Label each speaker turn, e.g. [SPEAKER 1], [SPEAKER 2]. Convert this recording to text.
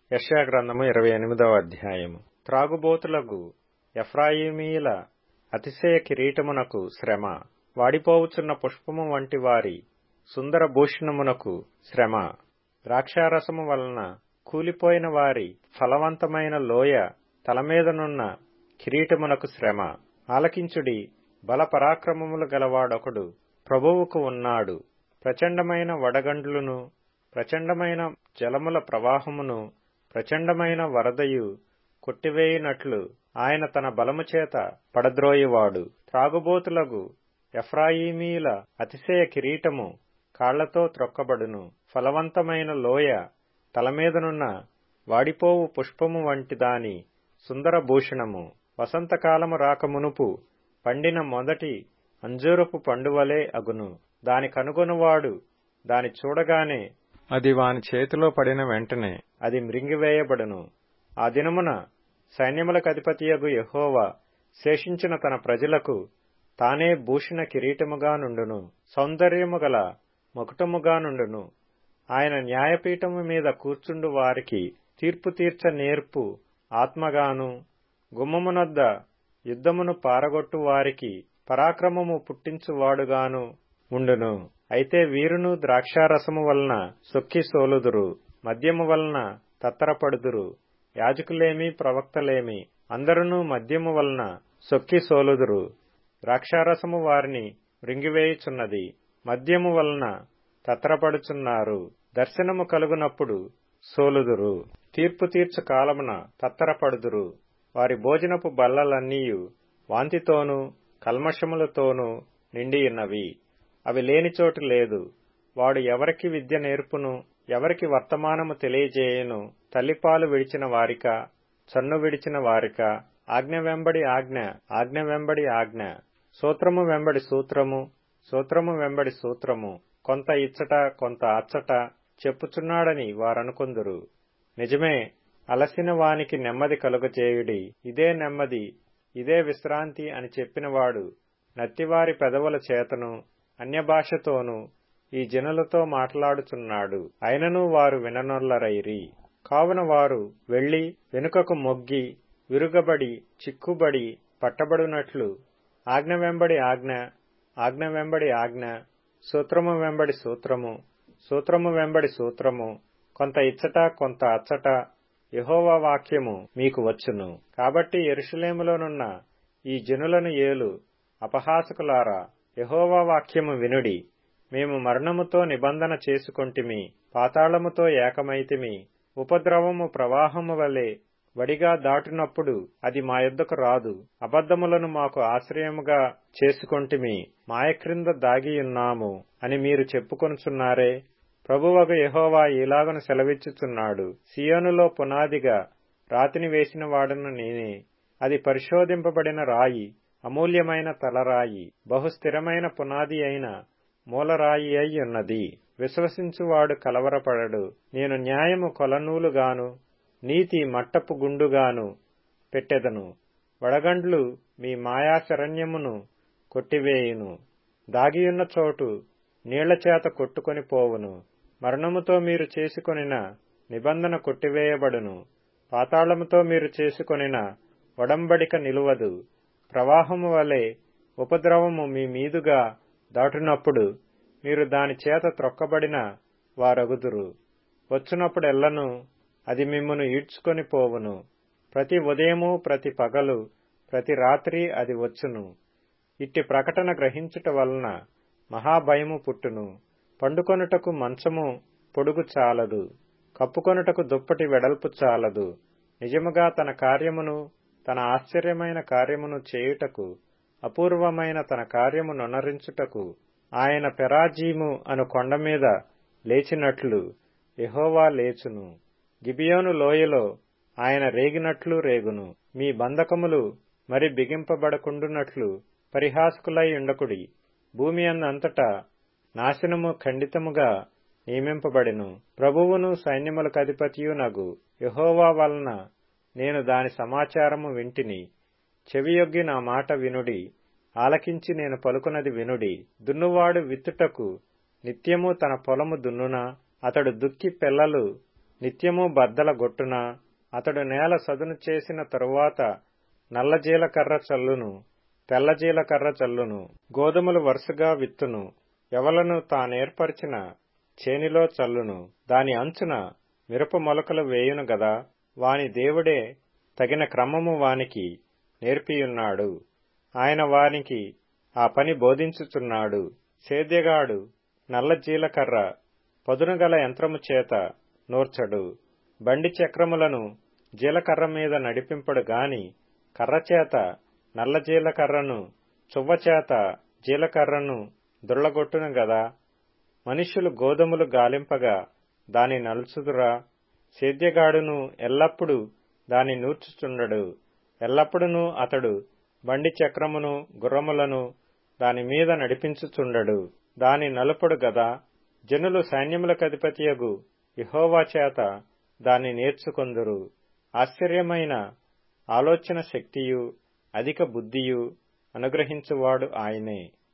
[SPEAKER 1] యెషయా గ్రంథము ఇరవై ఎనిమిదవ అధ్యాయము త్రాగుబోతులకు ఎఫ్రాయిమీల అతిశయ కిరీటమునకు శ్రమ వాడిపోవుచున్న పుష్పము వంటి వారి సుందర భూషణమునకు శ్రమ ద్రాక్షారసము వలన కూలిపోయిన వారి ఫలవంతమైన లోయ తలమీదనున్న కిరీటమునకు శ్రమ ఆలకించుడి బల పరాక్రమములు గలవాడొకడు ప్రభువుకు ఉన్నాడు ప్రచండమైన వడగండ్లును ప్రచండమైన జలముల ప్రవాహమును ప్రచండమైన వరదయు కొట్టివేయునట్లు ఆయన తన బలము చేత పడద్రోయువాడు త్రాగుబోతులగు ఎఫ్రాయిమీల అతిశయ కిరీటము కాళ్లతో త్రొక్కబడును ఫలవంతమైన లోయ తలమీదనున్న వాడిపోవు పుష్పము వంటి దాని సుందర భూషణము వసంతకాలము రాకమునుపు పండిన మొదటి అంజూరపు పండువలే అగును దాని కనుగొనువాడు దాని చూడగానే అది వాని చేతిలో పడిన వెంటనే అది మృంగివేయబడును ఆ దినమున సైన్యములకధిపతియగు యహోవా శేషించిన తన ప్రజలకు తానే భూషణ కిరీటముగా నుండును సౌందర్యము గల మకుటముగా నుండును ఆయన న్యాయపీఠము మీద కూర్చుండు వారికి తీర్పు తీర్చ నేర్పు ఆత్మగాను గుమ్మమునొద్ద యుద్ధమును పారగొట్టు వారికి పరాక్రమము పుట్టించువాడుగాను ఉండును అయితే వీరును ద్రాక్షారసము వలన సొక్కి సోలుదురు మద్యము వలన తత్తరపడుదురు యాజకులేమి ప్రవక్తలేమి అందరునూ మద్యము వలన సొక్కి సోలుదురు ద్రాక్షారసము వారిని మృంగివేయుచున్నది మద్యము వలన తత్తరపడుచున్నారు దర్శనము కలుగునప్పుడు సోలుదురు తీర్పు తీర్చు కాలమున తత్తరపడుదురు వారి భోజనపు బల్లలన్నీయు వాంతితోనూ కల్మషములతోనూ నిండియున్నవి అవి లేని చోటు లేదు వాడు ఎవరికి విద్య నేర్పును ఎవరికి వర్తమానము తెలియజేయును తల్లిపాలు విడిచిన వారిక చన్ను విడిచిన వారిక ఆజ్ఞ వెంబడి ఆజ్ఞ ఆజ్ఞ వెంబడి ఆజ్ఞ సూత్రము వెంబడి సూత్రము సూత్రము వెంబడి సూత్రము కొంత ఇచ్చట కొంత అచ్చట చెప్పుచున్నాడని వారనుకుందురు నిజమే అలసిన వానికి నెమ్మది కలుగజేయుడి ఇదే నెమ్మది ఇదే విశ్రాంతి అని చెప్పినవాడు నత్తివారి పెదవుల చేతను అన్యభాషతోనూ ఈ జనులతో మాట్లాడుచున్నాడు అయినను వారు విననొల్లరైరి కావున వారు వెళ్లి వెనుకకు మొగ్గి విరుగబడి చిక్కుబడి పట్టబడునట్లు ఆజ్ఞ వెంబడి ఆజ్ఞ ఆజ్ఞ వెంబడి ఆజ్ఞ సూత్రము వెంబడి సూత్రము సూత్రము వెంబడి సూత్రము కొంత ఇచ్చట కొంత అచ్చట యహోవా వాక్యము మీకు వచ్చును కాబట్టి ఎరుషలేములోనున్న ఈ జనులను ఏలు అపహాసకులారా యహోవా వాక్యము వినుడి మేము మరణముతో నిబంధన చేసుకొంటిమి పాతాళముతో ఏకమైతిమి ఉపద్రవము ప్రవాహము వలె వడిగా దాటునప్పుడు అది మా యొద్దకు రాదు అబద్ధములను మాకు ఆశ్రయముగా చేసుకొంటిమి మాయ క్రింద దాగియున్నాము అని మీరు చెప్పుకొనుచున్నారే ప్రభువగు యహోవా ఇలాగను సెలవిచ్చుచున్నాడు సియోనులో పునాదిగా రాతిని వేసిన వాడను నేనే అది పరిశోధింపబడిన రాయి అమూల్యమైన తలరాయి బహుస్థిరమైన పునాది అయిన మూలరాయి అయి ఉన్నది విశ్వసించువాడు కలవరపడడు నేను న్యాయము కొలనూలుగాను నీతి మట్టపు గుండుగాను పెట్టెదను వడగండ్లు మీ మాయాశరణ్యమును కొట్టివేయును దాగియున్న చోటు నీళ్లచేత కొట్టుకొని పోవును మరణముతో మీరు చేసుకొనిన నిబంధన కొట్టివేయబడును పాతాళముతో మీరు చేసుకొనిన ఒడంబడిక నిలువదు ప్రవాహము వలె ఉపద్రవము మీ మీదుగా దాటునప్పుడు మీరు దాని చేత త్రొక్కబడిన వారగుదురు వచ్చునప్పుడెల్లను అది మిమ్మును ఈడ్చుకొని పోవును ప్రతి ఉదయము ప్రతి పగలు ప్రతి రాత్రి అది వచ్చును ఇట్టి ప్రకటన గ్రహించుట వలన మహాభయము పుట్టును పండుకొనుటకు మంచము పొడుగు చాలదు కప్పుకొనుటకు దుప్పటి వెడల్పు చాలదు నిజముగా తన కార్యమును తన ఆశ్చర్యమైన కార్యమును చేయుటకు అపూర్వమైన తన కార్యము నొనరించుటకు ఆయన పెరాజీము అను కొండ మీద లేచినట్లు యహోవా లేచును గిబియోను లోయలో ఆయన రేగినట్లు రేగును మీ బంధకములు మరి బిగింపబడకుండునట్లు పరిహాసకులై ఉండకుడి భూమి అంతటా నాశనము ఖండితముగా నియమింపబడెను ప్రభువును సైన్యములకధిపతియు నగు యహోవా వలన నేను దాని సమాచారము వింటిని చెవియొగ్గి నా మాట వినుడి ఆలకించి నేను పలుకున్నది వినుడి దున్నువాడు విత్తుటకు నిత్యము తన పొలము దున్నునా అతడు దుక్కి పెల్లలు నిత్యము బద్దల గొట్టున అతడు నేల సదును చేసిన తరువాత నల్ల జీలకర్ర చల్లును తెల్ల జీలకర్ర చల్లును గోధుమలు వరుసగా విత్తును ఎవలను తానేర్పరిచిన చేనిలో చల్లును దాని అంచున మిరప మొలకలు వేయును గదా వాని దేవుడే తగిన క్రమము వానికి నేర్పియున్నాడు ఆయన వానికి ఆ పని బోధించుచున్నాడు సేద్యగాడు నల్ల జీలకర్ర పదునుగల యంత్రము చేత నూర్చడు బండి చక్రములను జీలకర్ర మీద నడిపింపడు గాని కర్రచేత నల్ల జీలకర్రను చువ్వచేత జీలకర్రను దుళ్లగొట్టును గదా మనుష్యులు గోధుమలు గాలింపగా దాని నలుచుదురా సేద్యగాడును ఎల్లప్పుడూ దాని నూర్చుచుండడు ఎల్లప్పుడూ అతడు బండి చక్రమును గుర్రములను దాని మీద నడిపించుచుండడు దాని నలుపుడు గదా జనులు సైన్యములకధిపతియగు యహోవా చేత దాన్ని నేర్చుకొందురు ఆశ్చర్యమైన ఆలోచన శక్తియు అధిక బుద్ధియు అనుగ్రహించువాడు ఆయనే